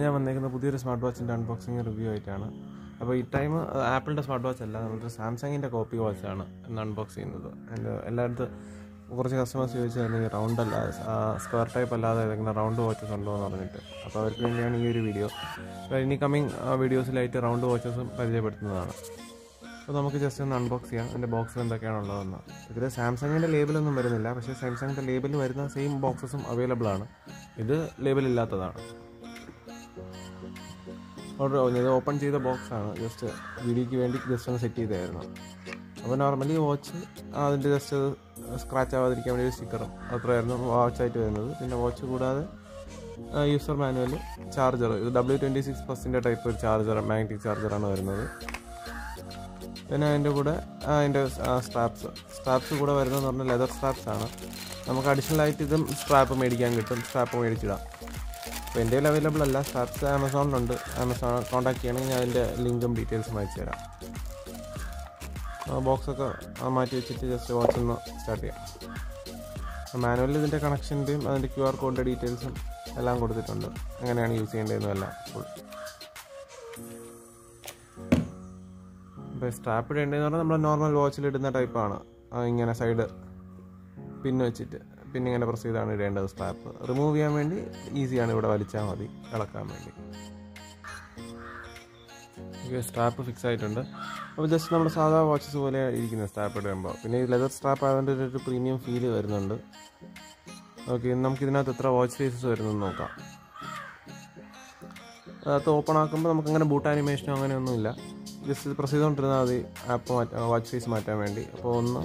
ഞാൻ വന്നേക്കുന്ന പുതിയൊരു സ്മാർട്ട് വാച്ചിൻ്റെ അൺബോക്സിങ് റിവ്യൂ ആയിട്ടാണ് അപ്പോൾ ഈ ടൈം ആപ്പിളിൻ്റെ സ്മാർട്ട് വാച്ച് അല്ല നമ്മളൊരു സാംസങ്ങിൻ്റെ കോപ്പി വാച്ചാണ് ഇന്ന് അൺബോക്സ് ചെയ്യുന്നത് എൻ്റെ എല്ലായിടത്തും കുറച്ച് കസ്റ്റമേഴ്സ് ചോദിച്ചായിരുന്നു ഈ റൗണ്ട് അല്ല സ്ക്വയർ ടൈപ്പ് അല്ലാതെ ഏതെങ്കിലും റൗണ്ട് വാച്ചസ് ഉണ്ടോ എന്ന് പറഞ്ഞിട്ട് അപ്പോൾ അവർക്ക് വേണ്ടിയാണ് ഈ ഒരു വീഡിയോ അപ്പോൾ ഇനി കമ്മിങ് വീഡിയോസിലായിട്ട് റൗണ്ട് വാച്ചസും പരിചയപ്പെടുത്തുന്നതാണ് അപ്പോൾ നമുക്ക് ജസ്റ്റ് ഒന്ന് അൺബോക്സ് ചെയ്യാം എൻ്റെ ബോക്സിൽ എന്തൊക്കെയാണുള്ളതെന്ന് ഇതിൽ സാംസങ്ങിൻ്റെ ലേബലൊന്നും വരുന്നില്ല പക്ഷേ സാംസങ്ങിൻ്റെ ലേബിൽ വരുന്ന സെയിം ബോക്സസും അവൈലബിൾ ആണ് ഇത് ലേബൽ ഇല്ലാത്തതാണ് ഓർഡർ ഇത് ഓപ്പൺ ചെയ്ത ബോക്സ് ആണ് ജസ്റ്റ് വീഡിയോയ്ക്ക് വേണ്ടി ജസ്റ്റ് ഒന്ന് സെറ്റ് ചെയ്തായിരുന്നു അപ്പോൾ നോർമലി വാച്ച് അതിൻ്റെ ജസ്റ്റ് സ്ക്രാച്ച് ആവാതിരിക്കാൻ വേണ്ടി ഒരു സ്റ്റിക്കറും അത്രയായിരുന്നു വാച്ചായിട്ട് വരുന്നത് പിന്നെ വാച്ച് കൂടാതെ യൂസർ മാനുവൽ ചാർജർ ഇത് ഡബ്ല്യു ട്വൻറ്റി സിക്സ് പ്ലസിൻ്റെ ടൈപ്പ് ഒരു ചാർജർ മാഗ്നറ്റിക് ചാർജറാണ് വരുന്നത് പിന്നെ അതിൻ്റെ കൂടെ അതിൻ്റെ സ്ട്രാപ്സ് സ്ട്രാപ്സ് കൂടെ വരുന്നതെന്ന് പറഞ്ഞാൽ ലെതർ സ്ട്രാപ്സ് ആണ് നമുക്ക് അഡീഷണൽ ആയിട്ട് ഇതും സ്ട്രാപ്പ് മേടിക്കാൻ കിട്ടും സ്ട്രാപ്പ് മേടിച്ചിടാം അപ്പോൾ എൻ്റെ കയ്യിൽ അവൈലബിൾ അല്ല സ്ട്രാപ്സ് ആമസോണിലുണ്ട് ആമസോൺ കോൺടാക്ട് ചെയ്യണമെങ്കിൽ ഞാൻ അതിൻ്റെ ലിങ്കും ഡീറ്റെയിൽസും അയച്ചു തരാം ബോക്സൊക്കെ മാറ്റി വെച്ചിട്ട് ജസ്റ്റ് വാച്ച് ഒന്ന് സ്റ്റാർട്ട് ചെയ്യാം മാനുവലിൽ ഇതിൻ്റെ കണക്ഷൻ്റെയും അതിൻ്റെ ക്യു ആർ കോഡിൻ്റെ ഡീറ്റെയിൽസും എല്ലാം കൊടുത്തിട്ടുണ്ട് എങ്ങനെയാണ് യൂസ് ചെയ്യേണ്ടതെന്നും എല്ലാം ഫുൾ ഇപ്പോൾ സ്ട്രാപ്പ് ഇടേണ്ടതെന്ന് പറഞ്ഞാൽ നമ്മൾ നോർമൽ വാച്ചിൽ ഇടുന്ന ടൈപ്പാണ് ഇങ്ങനെ സൈഡ് പിന്ന് വെച്ചിട്ട് പിന്നെ ഇങ്ങനെ പ്രസ് ചെയ്താണ് ഇടേണ്ടത് സ്ട്രാപ്പ് റിമൂവ് ചെയ്യാൻ വേണ്ടി ഈസിയാണ് ഇവിടെ വലിച്ചാൽ മതി ഇളക്കാൻ വേണ്ടി സ്ട്രാപ്പ് ഫിക്സ് ആയിട്ടുണ്ട് അപ്പോൾ ജസ്റ്റ് നമ്മുടെ സാധാ വാച്ചസ് പോലെ ഇരിക്കുന്നത് സ്ട്രാപ്പ് ഇടുമ്പോൾ പിന്നെ ഈ ലെതർ സ്ട്രാപ്പ് ആയതുകൊണ്ട് ഒരു പ്രീമിയം ഫീൽ വരുന്നുണ്ട് ഓക്കെ നമുക്ക് ഇതിനകത്ത് എത്ര വാച്ച് ഫേസസ് വരുന്നെന്ന് നോക്കാം അതിനകത്ത് ഓപ്പൺ ആക്കുമ്പോൾ നമുക്ക് അങ്ങനെ ബൂട്ട് ആനിമേഷനോ അങ്ങനെയൊന്നുമില്ല ജസ്റ്റ് പ്രസ് ചെയ്തുകൊണ്ടിരുന്നാൽ മതി ആപ്പ് മാറ്റാൻ വാച്ച് ഫേസ് മാറ്റാൻ വേണ്ടി അപ്പോൾ ഒന്ന്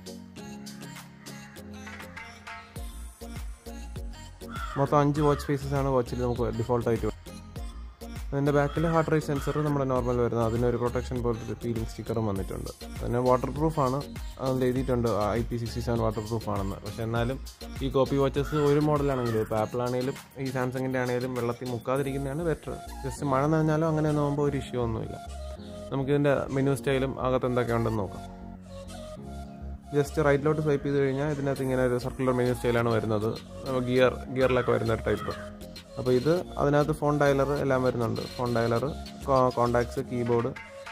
മൊത്തം അഞ്ച് വാച്ച് ഫേസസ് ആണ് വാച്ചിൽ നമുക്ക് ഡിഫോൾട്ടായിട്ട് അതിൻ്റെ ബാക്കിൽ ഹാർട്ട് റേറ്റ് സെൻസർ നമ്മുടെ നോർമൽ വരുന്നത് അതിനൊരു പ്രൊട്ടക്ഷൻ പോലത്തെ പീലിംഗ് സ്റ്റിക്കറും വന്നിട്ടുണ്ട് പിന്നെ വാട്ടർ പ്രൂഫാണ് അതിൽ എഴുതിയിട്ടുണ്ട് I P sixty seven waterproof ആണെന്ന് പക്ഷെ എന്നാലും ഈ കോപ്പി വാച്ചസ് ഒരു മോഡലാണെങ്കിലും ഇപ്പോൾ ആപ്പിൾ ആണെങ്കിലും ഈ സാംസങ്ങിൻ്റെ ആണെങ്കിലും വെള്ളത്തിൽ മുക്കാതിരിക്കുന്നതാണ് ബെറ്റർ ജസ്റ്റ് മഴ നനഞ്ഞാലും അങ്ങനെ നോക്കുമ്പോൾ ഒരു ഇഷ്യൂ ഒന്നുമില്ല നമുക്കിതിൻ്റെ മെനു സ്റ്റൈലും അകത്ത് എന്തൊക്കെ ഉണ്ടെന്ന് നോക്കാം ജസ്റ്റ് റൈറ്റിലോട്ട് സ്വൈപ്പ് ചെയ്ത് കഴിഞ്ഞാൽ ഇതിനകത്ത് ഇങ്ങനെ ഒരു സർക്കുലർ മെനു സ്റ്റൈലാണ് വരുന്നത് ഗിയർ ഗിയറിലൊക്കെ വരുന്ന ഒരു ടൈപ്പ് അപ്പോൾ ഇത് അതിനകത്ത് ഫോൺ ഡയലർ എല്ലാം വരുന്നുണ്ട് ഫോൺ ഡയലർ കോണ്ടാക്ട്സ് കീബോർഡ്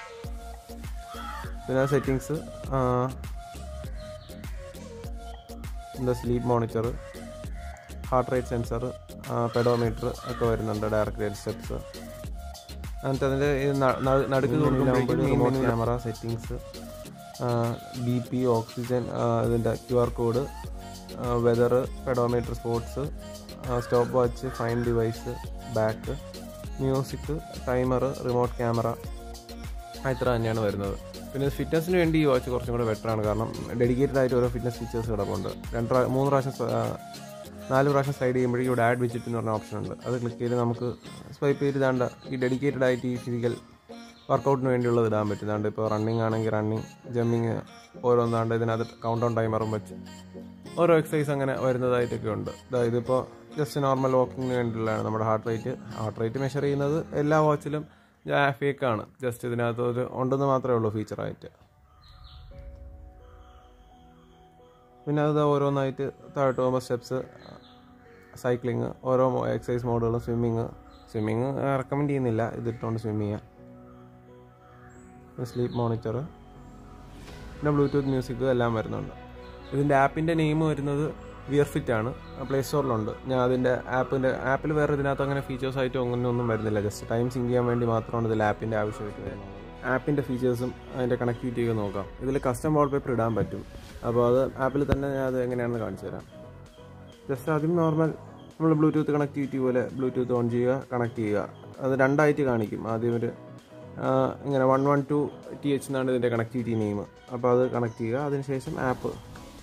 പിന്നെ സെറ്റിങ്സ് എന്താ sleep monitor heart rate sensor pedometer ഒക്കെ വരുന്നുണ്ട് ഡയറക്റ്റ് റേറ്റ് സ്റ്റെപ്സ് എന്നിട്ട് അതിൻ്റെ നടുക്ക് കൊടുക്കുമ്പോഴേക്കും camera settings B P oxygen ഇതിൻ്റെ Q R code weather pedometer sports stopwatch find device back music timer remote camera ഇത്ര തന്നെയാണ് വരുന്നത് പിന്നെ ഫിറ്റ്നസ്സിന് വേണ്ടി ഈ വാച്ച് കുറച്ചും കൂടെ ബെറ്ററാണ് കാരണം ഡെഡിക്കേറ്റഡ് ആയിട്ട് ഓരോ ഫിറ്റ്നസ് ഫീച്ചേഴ്സ് കിടപ്പുണ്ട് രണ്ട് മൂന്ന് പ്രാവശ്യം നാല് പ്രാവശ്യം സ്ലൈഡ് ചെയ്യുമ്പോഴേക്കും ഇവിടെ ആഡ് വിജിറ്റ് എന്ന് പറഞ്ഞ ഓപ്ഷൻ ഉണ്ട് അത് ക്ലിക്ക് ചെയ്ത് നമുക്ക് സ്വൈപ്പ് ചെയ്ത് ഇതാണ്ട് ഈ ഡെഡിക്കേറ്റഡ് ആയിട്ട് ഈ ഫിസിക്കൽ വർക്കൗട്ടിന് വേണ്ടിയുള്ളത് ഇടാൻ പറ്റും ഇതാണ്ട് ഇപ്പോൾ റണ്ണിങ് ആണെങ്കിൽ റണ്ണിങ് ജമ്മിങ് ഓരോന്നാണ്ട് ഇതിനകത്ത് കൗണ്ട് ഓൺ ടൈമറും വെച്ച് ഓരോ എക്സസൈസ് അങ്ങനെ വരുന്നതായിട്ടൊക്കെ ഉണ്ട് ഇതിപ്പോൾ ജസ്റ്റ് നോർമൽ വാക്കിങ്ങിന് വേണ്ടിയുള്ളതാണ് നമ്മുടെ heart rate heart rate measure ചെയ്യുന്നത് എല്ലാ വാച്ചിലും ഫേക്കാണ് ജസ്റ്റ് ഇതിനകത്ത് ഒരു ഉണ്ടെന്ന് മാത്രമേ ഉള്ളൂ ഫീച്ചറായിട്ട് പിന്നെ അത് ഓരോന്നായിട്ട് താഴോട്ട് പോകുമ്പോൾ സ്റ്റെപ്സ് സൈക്ലിങ് ഓരോ എക്സസൈസ് മോഡുകളും സ്വിമ്മിങ് സ്വിമ്മിങ് റെക്കമെൻഡ് ചെയ്യുന്നില്ല ഇതിട്ടുകൊണ്ട് സ്വിം ചെയ്യാം സ്ലീപ്പ് മോണിറ്റർ പിന്നെ ബ്ലൂടൂത്ത് മ്യൂസിക് എല്ലാം വരുന്നുണ്ട് ഇതിൻ്റെ ആപ്പിൻ്റെ നെയിം വരുന്നത് വിയർഫിറ്റ് ആണ് പ്ലേ സ്റ്റോറിലുണ്ട് ഞാൻ അതിൻ്റെ ആപ്പിൻ്റെ ആപ്പിൽ വേറെ ഇതിനകത്ത് അങ്ങനെ ഫീച്ചേഴ്സ് ആയിട്ട് അങ്ങനെ ഒന്നും വരുന്നില്ല ജസ്റ്റ് ടൈം സിങ്ക് ചെയ്യാൻ വേണ്ടി മാത്രമാണ് ഇതിൽ ആപ്പിൻ്റെ ആവശ്യമായിട്ട് വരുന്നത് ആപ്പിൻ്റെ ഫീച്ചേഴ്സും അതിൻ്റെ കണക്ടിവിറ്റിയൊക്കെ നോക്കാം ഇതിൽ കസ്റ്റം വാൾപേപ്പർ ഇടാൻ പറ്റും അപ്പോൾ അത് ആപ്പിൽ തന്നെ ഞാൻ അത് എങ്ങനെയാണെന്ന് കാണിച്ചു തരാം ജസ്റ്റ് ആദ്യം നോർമൽ നമ്മൾ ബ്ലൂടൂത്ത് കണക്ടിവിറ്റി പോലെ ബ്ലൂടൂത്ത് ഓൺ ചെയ്യുക കണക്ട് ചെയ്യുക അത് രണ്ടായിട്ട് കാണിക്കും ആദ്യം ഒരു ഇങ്ങനെ one one two T H എന്നാണ് ഇതിൻ്റെ കണക്ടിവിറ്റി നെയിം അപ്പോൾ അത് കണക്ട് ചെയ്യുക അതിനുശേഷം ആപ്പ്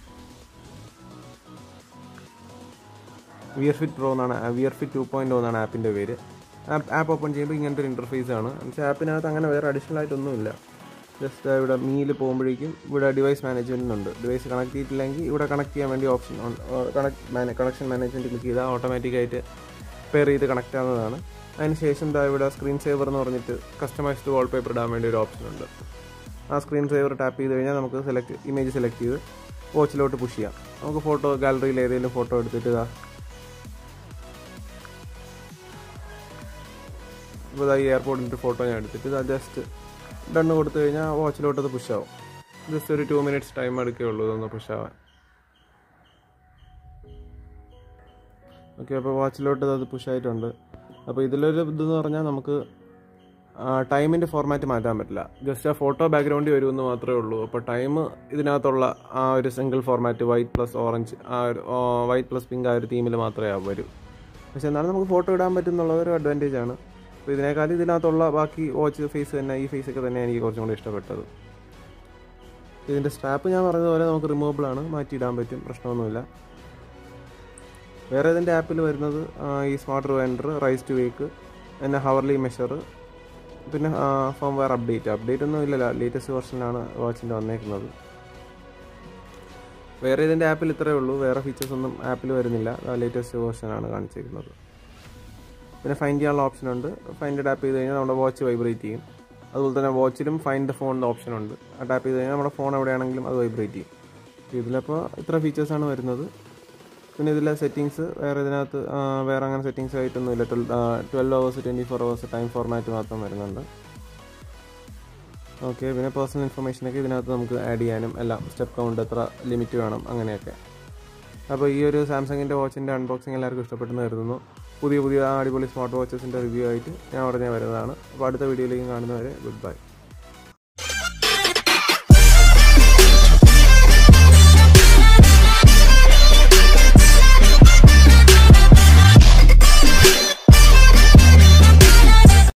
വിയർ ഫിറ്റ് പ്രോ എന്നാണ് വിയർ ഫിറ്റ് ടു പോയിൻറ്റ് എന്നാണ് ആപ്പിൻ്റെ പേര് ആപ്പ് ആപ്പ് ഓപ്പൺ ചെയ്യുമ്പോൾ ഇങ്ങനത്തെ ഒരു ഇൻ്റർഫേസ് ആണ് പക്ഷേ ആപ്പിനകത്ത് അങ്ങനെ വേറെ അഡീഷണൽ ആയിട്ടൊന്നുമില്ല ജസ്റ്റ് ഇവിടെ മീൽ പോകുമ്പോഴേക്കും ഇവിടെ ഡിവൈസ് മാനേജ്മെൻറ്റ് ഉണ്ട് ഡിവൈസ് കണക്ട് ചെയ്തിട്ടില്ലെങ്കിൽ ഇവിടെ കണക്ട് ചെയ്യാൻ വേണ്ടി option connect connection management click ചെയ്താൽ ഓട്ടോമാറ്റിക്കായിട്ട് പെയർ ചെയ്ത് കണക്ട് ആവുന്നതാണ് അതിനുശേഷം എന്താ ഇവിടെ സ്ക്രീൻ സേവർ എന്ന് പറഞ്ഞിട്ട് കസ്റ്റമൈസ്ഡ് വാൾപേപ്പർ ഇടാൻ വേണ്ടി ഒരു ഓപ്ഷൻ ഉണ്ട് ആ സ്ക്രീൻ സേവർ ടാപ്പ് ചെയ്ത് കഴിഞ്ഞാൽ നമുക്ക് സെലക്ട് ഇമേജ് സെലക്ട് ചെയ്ത് വാച്ചിലോട്ട് പുഷ് ചെയ്യാം നമുക്ക് ഫോട്ടോ ഗാലറിയിൽ ഏതെങ്കിലും ഫോട്ടോ എടുത്തിട്ട് ഇതാ ഇപ്പോൾ ഇതാ ഈ എയർപോർട്ടിൻ്റെ ഫോട്ടോ ഞാൻ എടുത്തിട്ട് ഇത് ജസ്റ്റ് ഡണ്ണ് കൊടുത്തു കഴിഞ്ഞാൽ വാച്ചിലോട്ട് അത് പുഷാവും ജസ്റ്റ് ഒരു ടു മിനിറ്റ്സ് ടൈം എടുക്കുകയുള്ളൂ ഇതൊന്ന് പുഷാവാൻ ഓക്കെ അപ്പോൾ വാച്ചിലോട്ട് അത് പുഷായിട്ടുണ്ട് അപ്പോൾ ഇതിലൊരു ഇതെന്ന് പറഞ്ഞാൽ നമുക്ക് ടൈമിൻ്റെ ഫോർമാറ്റ് മാറ്റാൻ പറ്റില്ല ജസ്റ്റ് ആ ഫോട്ടോ ബാക്ക്ഗ്രൗണ്ടിൽ വരുമെന്ന് മാത്രമേ ഉള്ളൂ അപ്പോൾ ടൈം ഇതിനകത്തുള്ള ആ ഒരു single format white plus orange ആ ഒരു വൈറ്റ് പ്ലസ് പിങ്ക് ആ ഒരു തീമിൽ മാത്രമേ ആ വരൂ പക്ഷെ എന്നാലും നമുക്ക് ഫോട്ടോ ഇടാൻ പറ്റുന്നുള്ള ഒരു അഡ്വാൻറ്റേജ് ആണ് അപ്പോൾ ഇതിനേക്കാളും ഇതിനകത്തുള്ള ബാക്കി വാച്ച് ഫേസ് തന്നെ ഈ ഫേസ് ഒക്കെ തന്നെ എനിക്ക് കുറച്ചും കൂടി ഇഷ്ടപ്പെട്ടത് ഇതിൻ്റെ സ്ട്രാപ്പ് ഞാൻ പറഞ്ഞതുപോലെ നമുക്ക് റിമൂവബിൾ ആണ് മാറ്റിയിടാൻ പറ്റും പ്രശ്നമൊന്നുമില്ല വേറെ ഇതിൻ്റെ ആപ്പിൽ വരുന്നത് ആ, ഈ smart reminder raise to wake പിന്നെ ഹവർലി മെഷർ പിന്നെ ഫോം വെയർ അപ്ഡേറ്റ് അപ്ഡേറ്റ് ഒന്നും ഇല്ലല്ല ലേറ്റസ്റ്റ് വെർഷനിലാണ് വാച്ചിൻ്റെ വന്നേക്കുന്നത് വേറെ ഇതിൻ്റെ ആപ്പിൽ ഇത്രയേ ഉള്ളൂ വേറെ ഫീച്ചേഴ്സ് ഒന്നും ആപ്പിൽ വരുന്നില്ല ലേറ്റസ്റ്റ് വെർഷനാണ് കാണിച്ചിരിക്കുന്നത് പിന്നെ ഫൈൻഡ് ചെയ്യാനുള്ള ഓപ്ഷൻ ഉണ്ട് ഫൈൻഡ് ടാപ്പ് ചെയ്ത് കഴിഞ്ഞാൽ നമ്മുടെ വാച്ച് വൈബ്രേറ്റ് ചെയ്യും അതുപോലെ തന്നെ വാച്ചിലും ഫൈൻഡ് ഫോണിൻ്റെ ഓപ്ഷൻ ഉണ്ട് ആ ടാപ്പ് ചെയ്ത് കഴിഞ്ഞാൽ നമ്മുടെ ഫോൺ എവിടെയാണെങ്കിലും അത് വൈബ്രേറ്റ് ചെയ്യും അപ്പോൾ ഇതിലപ്പോൾ ഇത്ര ഫീച്ചേഴ്സാണ് വരുന്നത് പിന്നെ ഇതിലെ സെറ്റിങ്സ് വേറെ ഇതിനകത്ത് ആ, വേറെ അങ്ങനെ സെറ്റിങ്സ് ആയിട്ടൊന്നും ഇല്ല twelve hours twenty four hours time format മാത്രം വരുന്നുണ്ട് ഓക്കെ പിന്നെ പേഴ്സണൽ ഇൻഫർമേഷനൊക്കെ ഇതിനകത്ത് നമുക്ക് ആഡ് ചെയ്യാനും എല്ലാം സ്റ്റെപ്പ് കൗണ്ട് എത്ര ലിമിറ്റ് വേണം അങ്ങനെയൊക്കെ അപ്പോൾ ഈ ഒരു സാംസങ്ങിൻ്റെ വാച്ചിൻ്റെ അൺബോക്സിങ് എല്ലാവർക്കും ഇഷ്ടപ്പെട്ടെന്ന് കരുതുന്നു പുതിയ പുതിയ അടിപൊളി സ്മാർട്ട് വാച്ചസിൻ്റെ റിവ്യൂ ആയിട്ട് ഞാൻ ഉടനെ വരുന്നതാണ് അപ്പോൾ അടുത്ത വീഡിയോയിലേക്ക് കാണുന്നവരെ ഗുഡ് ബൈ